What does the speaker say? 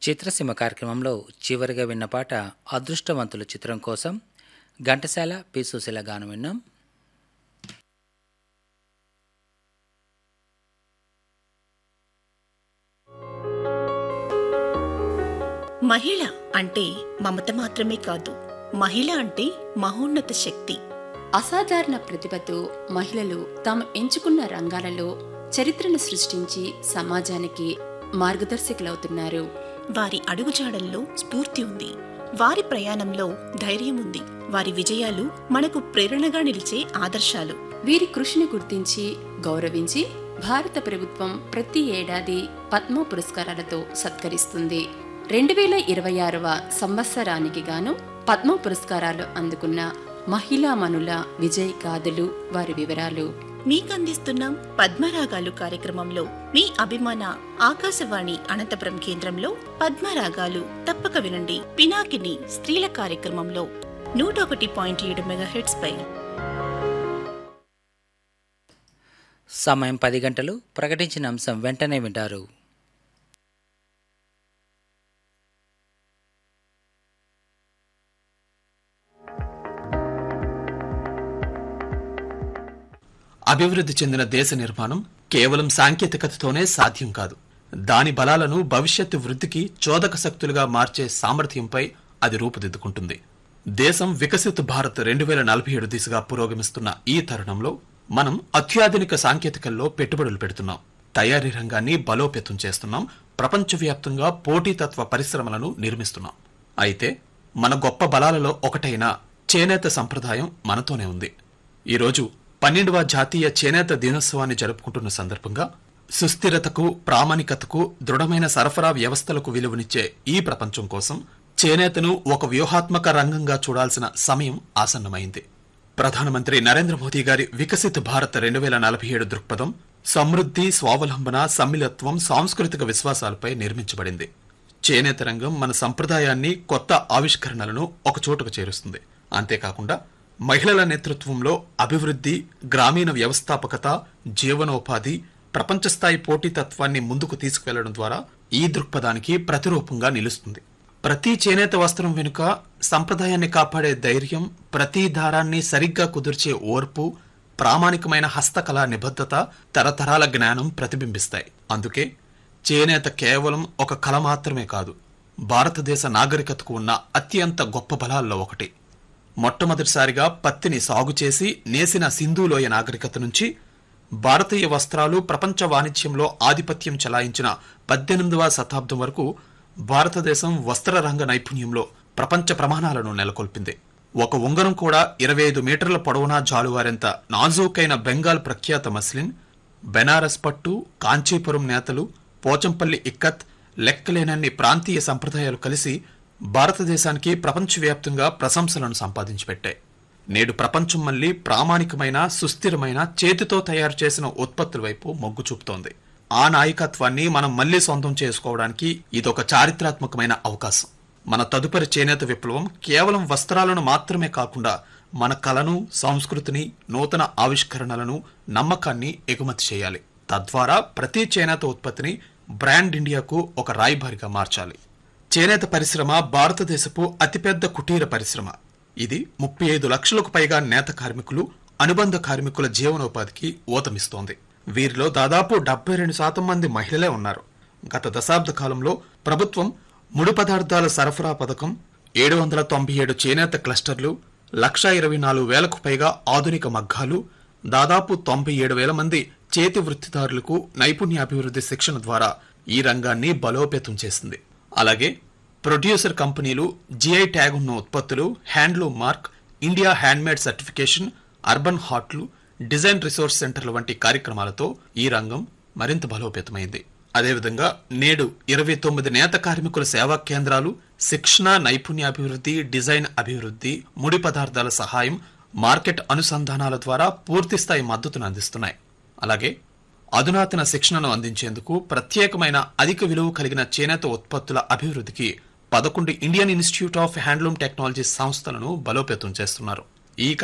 చిత్రసీమ కార్యక్రమంలో చివరిగా విన్న పాట అదృష్టవంతుల చిత్రం కోసం ఘంటసాల పి సుశీల గానం విన్నాం మహిళ అంటే మమత మాత్రమే కాదు మహిళ అంటే మహోన్నత శక్తి అసాధారణ ప్రతిభతో మహిళలు తాము ఎంచుకున్న రంగాలలో చరిత్రను సృష్టించి సమాజానికి మార్గదర్శకులవుతున్నారు వారి అడుగుజాడల్లో స్ఫూర్తి ఉంది వారి ప్రయాణంలో ధైర్యం ఉంది వారి విజయాలు మనకు ప్రేరణగా నిలిచే ఆదర్శాలు వీరి కృషిని గుర్తించి గౌరవించి భారత ప్రభుత్వం ప్రతి ఏడాది పద్మ పురస్కారాలతో సత్కరిస్తుంది రెండు వేల ఇరవై ఆరవ సంవత్సరానికి గాను పద్మ పురస్కారాలు అందుకున్న మహిళామణుల విజయ్ గాథలు వారి వివరాలు మీకందిస్తున్నాం పద్మరాగాలు కార్యక్రమంలో మీ అభిమాన ఆకాశవాణి అనంతపురం కేంద్రంలో పద్మరాగాలు తప్పక వినండి పినాకిని స్త్రీల కార్యక్రమంలో నూట ఒకటి పాయింట్ ఏడు మెగాహెట్స్ పై సమయం పది గంటలు ప్రకటించిన అంశం వెంటనే వింటారు అభివృద్ధి చెందిన దేశ నిర్మాణం కేవలం సాంకేతికతతోనే సాధ్యం కాదు దాని బలాలను భవిష్యత్తు వృద్ధికి చోదక శక్తులుగా మార్చే సామర్థ్యంపై అది రూపుదిద్దుకుంటుంది దేశం వికసిత భారత్ రెండు వేల నలభై ఏడు దిశగా పురోగమిస్తున్న ఈ తరుణంలో మనం అత్యాధునిక సాంకేతికల్లో పెట్టుబడులు పెడుతున్నాం తయారీ రంగాన్ని బలోపేతం చేస్తున్నాం ప్రపంచవ్యాప్తంగా పోటీతత్వ పరిశ్రమలను నిర్మిస్తున్నాం అయితే మన గొప్ప బలాలలో ఒకటైన చేనేత సంప్రదాయం మనతోనే ఉంది ఈరోజు పన్నెండవ జాతీయ చేనేత దినోత్సవాన్ని జరుపుకుంటున్న సందర్భంగా సుస్థిరతకు ప్రామాణికతకు దృఢమైన సరఫరా వ్యవస్థలకు విలువనిచ్చే ఈ ప్రపంచం కోసం చేనేతను ఒక వ్యూహాత్మక రంగంగా చూడాల్సిన సమయం ఆసన్నమైంది ప్రధానమంత్రి నరేంద్ర మోదీ గారి వికసిత భారత్ రెండు వేల నలభై ఏడు దృక్పథం సమృద్ధి స్వావలంబన సమ్మిళత్వం సాంస్కృతిక విశ్వాసాలపై నిర్మించబడింది చేనేత రంగం మన సంప్రదాయాన్ని కొత్త ఆవిష్కరణలను ఒకచోటకు చేరుస్తుంది అంతేకాకుండా మహిళల నేతృత్వంలో అభివృద్ధి గ్రామీణ వ్యవస్థాపకత జీవనోపాధి ప్రపంచస్థాయి పోటీతత్వాన్ని ముందుకు తీసుకువెళ్లడం ద్వారా ఈ దృక్పథానికి ప్రతిరూపంగా నిలుస్తుంది ప్రతి చేనేత వస్త్రం వెనుక సంప్రదాయాన్ని కాపాడే ధైర్యం ప్రతి దారాన్ని సరిగ్గా కుదిర్చే ఓర్పు ప్రామాణికమైన హస్తకళా నిబద్ధత తరతరాల జ్ఞానం ప్రతిబింబిస్తాయి అందుకే చేనేత కేవలం ఒక కళ మాత్రమే కాదు భారతదేశ నాగరికతకు ఉన్న అత్యంత గొప్ప బలాల్లో ఒకటి మొట్టమొదటిసారిగా పత్తిని సాగు చేసి నేసిన సింధులోయ నాగరికత నుంచి భారతీయ వస్త్రాలు ప్రపంచ వాణిజ్యంలో ఆధిపత్యం చెలాయించిన పద్దెనిమిదవ శతాబ్దం వరకు భారతదేశం వస్త్ర రంగ నైపుణ్యంలో ప్రపంచ ప్రమాణాలను నెలకొల్పింది ఒక ఉంగరం కూడా ఇరవై ఐదు మీటర్ల పొడవునా జాలువారెంత నాజూకైన బెంగాల్ ప్రఖ్యాత మస్లిన్ బెనారస్ పట్టు కాంచీపురం నేతలు పోచంపల్లి ఇక్కత్ లెక్కలేనన్ని ప్రాంతీయ సంప్రదాయాలు కలిసి భారతదేశానికి ప్రపంచవ్యాప్తంగా ప్రశంసలను సంపాదించి పెట్టాయి నేడు ప్రపంచం మళ్లీ ప్రామాణికమైన సుస్థిరమైన చేతితో తయారు చేసిన ఉత్పత్తుల వైపు మొగ్గు చూపుతోంది ఆ నాయకత్వాన్ని మనం మళ్లీ సొంతం చేసుకోవడానికి ఇదొక చారిత్రాత్మకమైన అవకాశం మన తదుపరి చేనేత విప్లవం కేవలం వస్త్రాలను మాత్రమే కాకుండా మన కళను సంస్కృతిని నూతన ఆవిష్కరణలను నమ్మకాన్ని ఎగుమతి చేయాలి తద్వారా ప్రతి చేనేత ఉత్పత్తిని బ్రాండ్ ఇండియాకు ఒక రాయబారిగా మార్చాలి చేనేత పరిశ్రమ భారతదేశపు అతిపెద్ద కుటీర పరిశ్రమ ఇది ముప్పై ఐదు లక్షలకు పైగా నేత కార్మికులు అనుబంధ కార్మికుల జీవనోపాధికి ఊతమిస్తోంది వీరిలో దాదాపు డెబ్బై రెండు శాతం మంది మహిళలే ఉన్నారు గత దశాబ్ద కాలంలో ప్రభుత్వం ముడి పదార్థాల సరఫరా పథకం ఏడు వందల తొంభై ఏడు చేనేత క్లస్టర్లు లక్ష ఇరవై నాలుగు వేలకు పైగా ఆధునిక మగ్గాలు దాదాపు తొంభై ఏడు వేల మంది చేతి వృత్తిదారులకు నైపుణ్యాభివృద్ధి శిక్షణ ద్వారా ఈ రంగాన్ని బలోపేతం చేసింది అలాగే ప్రొడ్యూసర్ కంపెనీలు జిఐ ట్యాగ్ ఉన్న ఉత్పత్తులు handloom mark India handmade certification urban హాట్లు డిజైన్ రిసోర్స్ సెంటర్ల వంటి కార్యక్రమాలతో ఈ రంగం మరింత బలోపేతమైంది అదేవిధంగా నేడు ఇరవై తొమ్మిది నేత కార్మికుల సేవా కేంద్రాలు శిక్షణ నైపుణ్యాభివృద్ధి డిజైన్ అభివృద్ధి ముడి పదార్థాల సహాయం మార్కెట్ అనుసంధానాల ద్వారా పూర్తిస్థాయి మద్దతును అందిస్తున్నాయి అలాగే అధునాతన శిక్షణను అందించేందుకు ప్రత్యేకమైన అధిక విలువ కలిగిన చేనేత ఉత్పత్తుల అభివృద్ధికి పదకొండు Indian Institute of Handloom Technology సంస్థలను బలోపేతం చేస్తున్నారు ఈ